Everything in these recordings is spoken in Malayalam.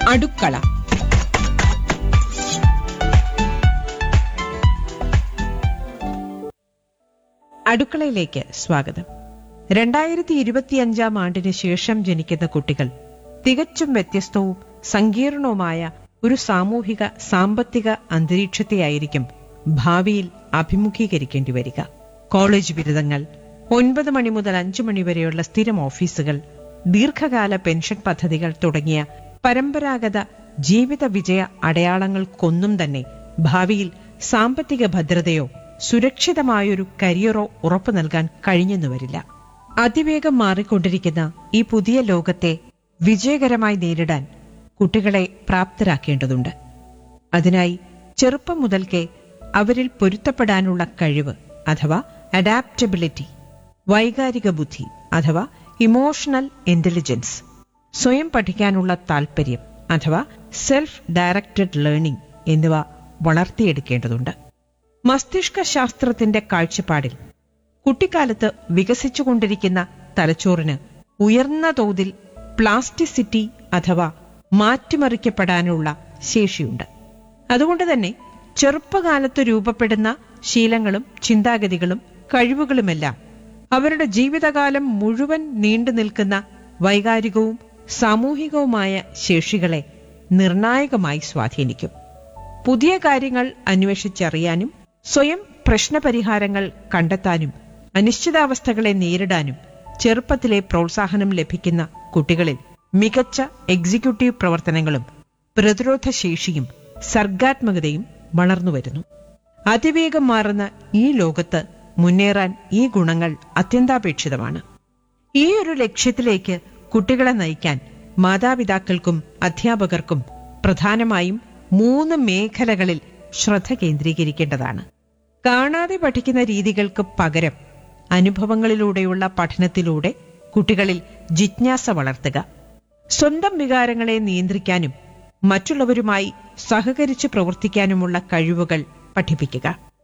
അടുക്കള അടുക്കളയിലേക്ക് സ്വാഗതം രണ്ടായിരത്തി ഇരുപത്തിയഞ്ചാം ആണ്ടിന് ശേഷം ജനിക്കുന്ന കുട്ടികൾ തികച്ചും വ്യത്യസ്തവും സങ്കീർണവുമായ ഒരു സാമൂഹിക സാമ്പത്തിക അന്തരീക്ഷത്തെയായിരിക്കും ഭാവിയിൽ അഭിമുഖീകരിക്കേണ്ടി വരിക കോളേജ് ബിരുദങ്ങൾ ഒൻപത് മണി മുതൽ അഞ്ചു മണി വരെയുള്ള സ്ഥിരം ഓഫീസുകൾ ദീർഘകാല പെൻഷൻ പദ്ധതികൾ തുടങ്ങിയ പരമ്പരാഗത ജീവിത വിജയ അടയാളങ്ങൾക്കൊന്നും തന്നെ ഭാവിയിൽ സാമ്പത്തിക ഭദ്രതയോ സുരക്ഷിതമായൊരു കരിയറോ ഉറപ്പു നൽകാൻ കഴിഞ്ഞെന്നു വരില്ല അതിവേഗം മാറിക്കൊണ്ടിരിക്കുന്ന ഈ പുതിയ ലോകത്തെ വിജയകരമായി നേരിടാൻ കുട്ടികളെ പ്രാപ്തരാക്കേണ്ടതുണ്ട് അതിനായി ചെറുപ്പം മുതൽക്കേ അവരിൽ പൊരുത്തപ്പെടാനുള്ള കഴിവ് അഥവാ അഡാപ്റ്റബിലിറ്റി വൈകാരിക ബുദ്ധി അഥവാ ഇമോഷണൽ ഇന്റലിജൻസ് സ്വയം പഠിക്കാനുള്ള താൽപ്പര്യം അഥവാ സെൽഫ് ഡയറക്റ്റഡ് ലേണിംഗ് എന്നിവ വളർത്തിയെടുക്കേണ്ടതുണ്ട് മസ്തിഷ്ക ശാസ്ത്രത്തിന്റെ കാഴ്ചപ്പാടിൽ കുട്ടിക്കാലത്ത് വികസിച്ചുകൊണ്ടിരിക്കുന്ന തലച്ചോറിന് ഉയർന്ന തോതിൽ പ്ലാസ്റ്റിസിറ്റി അഥവാ മാറ്റിമറിക്കപ്പെടാനുള്ള ശേഷിയുണ്ട് അതുകൊണ്ട് തന്നെ ചെറുപ്പകാലത്ത് രൂപപ്പെടുന്ന ശീലങ്ങളും ചിന്താഗതികളും കഴിവുകളുമെല്ലാം അവരുടെ ജീവിതകാലം മുഴുവൻ നീണ്ടു നിൽക്കുന്ന വൈകാരികവും സാമൂഹികവുമായ ശേഷികളെ നിർണായകമായി സ്വാധീനിക്കും പുതിയ കാര്യങ്ങൾ അന്വേഷിച്ചറിയാനും സ്വയം പ്രശ്നപരിഹാരങ്ങൾ കണ്ടെത്താനും അനിശ്ചിതാവസ്ഥകളെ നേരിടാനും ചെറുപ്പത്തിലെ പ്രോത്സാഹനം ലഭിക്കുന്ന കുട്ടികളിൽ മികച്ച എക്സിക്യൂട്ടീവ് പ്രവർത്തനങ്ങളും പ്രതിരോധ ശേഷിയും സർഗാത്മകതയും വളർന്നുവരുന്നു അതിവേഗം മാറുന്ന ഈ ലോകത്ത് മുന്നേറാൻ ഈ ഗുണങ്ങൾ അത്യന്താപേക്ഷിതമാണ് ഈ ഒരു ലക്ഷ്യത്തിലേക്ക് കുട്ടികളെ നയിക്കാൻ മാതാപിതാക്കൾക്കും അധ്യാപകർക്കും പ്രധാനമായും മൂന്ന് മേഖലകളിൽ ശ്രദ്ധ കേന്ദ്രീകരിക്കേണ്ടതാണ് കാണാതെ പഠിക്കുന്ന രീതികൾക്ക് പകരം അനുഭവങ്ങളിലൂടെയുള്ള പഠനത്തിലൂടെ കുട്ടികളിൽ ജിജ്ഞാസ വളർത്തുക സ്വന്തം വികാരങ്ങളെ നിയന്ത്രിക്കാനും മറ്റുള്ളവരുമായി സഹകരിച്ച് പ്രവർത്തിക്കാനുമുള്ള കഴിവുകൾ പഠിപ്പിക്കുക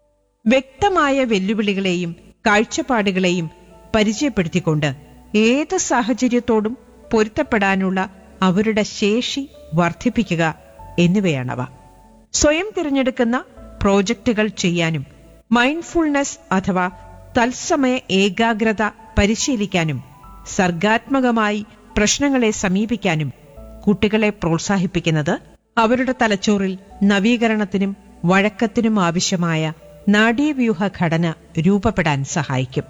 വ്യക്തമായ വെല്ലുവിളികളെയും കാഴ്ചപ്പാടുകളെയും പരിചയപ്പെടുത്തിക്കൊണ്ട് ഏത് സാഹചര്യത്തോടും പൊരുത്തപ്പെടാനുള്ള അവരുടെ ശേഷി വർദ്ധിപ്പിക്കുക എന്നിവയാണവ സ്വയം തിരഞ്ഞെടുക്കുന്ന പ്രോജക്റ്റുകൾ ചെയ്യാനും മൈൻഡ്ഫുൾനെസ് അഥവാ തത്സമയ ഏകാഗ്രത പരിശീലിക്കാനും സർഗാത്മകമായി പ്രശ്നങ്ങളെ സമീപിക്കാനും കുട്ടികളെ പ്രോത്സാഹിപ്പിക്കുന്നത് അവരുടെ തലച്ചോറിൽ നവീകരണത്തിനും വഴക്കത്തിനും ആവശ്യമായ നാഡീവ്യൂഹ ഘടന രൂപപ്പെടാൻ സഹായിക്കും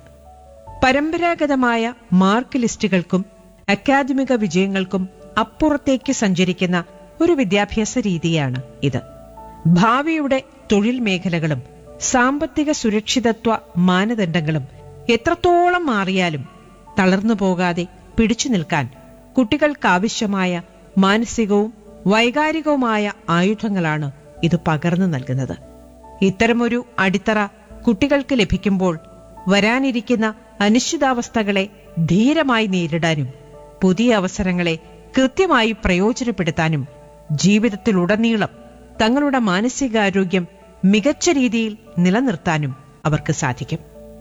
പരമ്പരാഗതമായ മാർക്ക് ലിസ്റ്റുകൾക്കും അക്കാദമിക വിജയങ്ങൾക്കും അപ്പുറത്തേക്ക് സഞ്ചരിക്കുന്ന ഒരു വിദ്യാഭ്യാസ രീതിയാണ് ഇത് ഭാവിയുടെ തൊഴിൽ മേഖലകളും സാമ്പത്തിക സുരക്ഷിതത്വ മാനദണ്ഡങ്ങളും എത്രത്തോളം മാറിയാലും തളർന്നു പോകാതെ പിടിച്ചു നിൽക്കാൻ കുട്ടികൾക്കാവശ്യമായ മാനസികവും വൈകാരികവുമായ ആയുധങ്ങളാണ് ഇത് പകർന്നു നൽകുന്നത് ഇത്തരമൊരു അടിത്തറ കുട്ടികൾക്ക് ലഭിക്കുമ്പോൾ വരാനിരിക്കുന്ന അനിശ്ചിതാവസ്ഥകളെ ധീരമായി നേരിടാനും പുതിയ അവസരങ്ങളെ കൃത്യമായി പ്രയോജനപ്പെടുത്താനും ജീവിതത്തിലുടനീളം തങ്ങളുടെ മാനസികാരോഗ്യം മികച്ച രീതിയിൽ നിലനിർത്താനും അവർക്ക് സാധിക്കും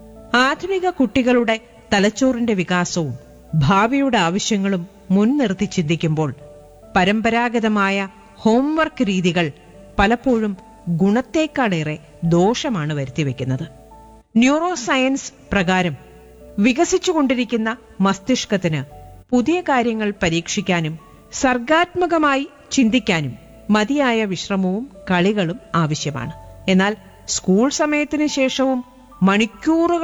ആധുനിക കുട്ടികളുടെ തലച്ചോറിന്റെ വികാസവും ഭാവിയുടെ ആവശ്യങ്ങളും മുൻനിർത്തി ചിന്തിക്കുമ്പോൾ പരമ്പരാഗതമായ ഹോംവർക്ക് രീതികൾ പലപ്പോഴും ഗുണത്തേക്കാളേറെ ദോഷമാണ് വരുത്തിവെക്കുന്നത് ന്യൂറോ സയൻസ് പ്രകാരം വികസിച്ചുകൊണ്ടിരിക്കുന്ന മസ്തിഷ്കത്തിന് പുതിയ കാര്യങ്ങൾ പരീക്ഷിക്കാനും സർഗാത്മകമായി ചിന്തിക്കാനും മതിയായ വിശ്രമവും കളികളും ആവശ്യമാണ് എന്നാൽ സ്കൂൾ സമയത്തിന് ശേഷവും മണിക്കൂറുകൾ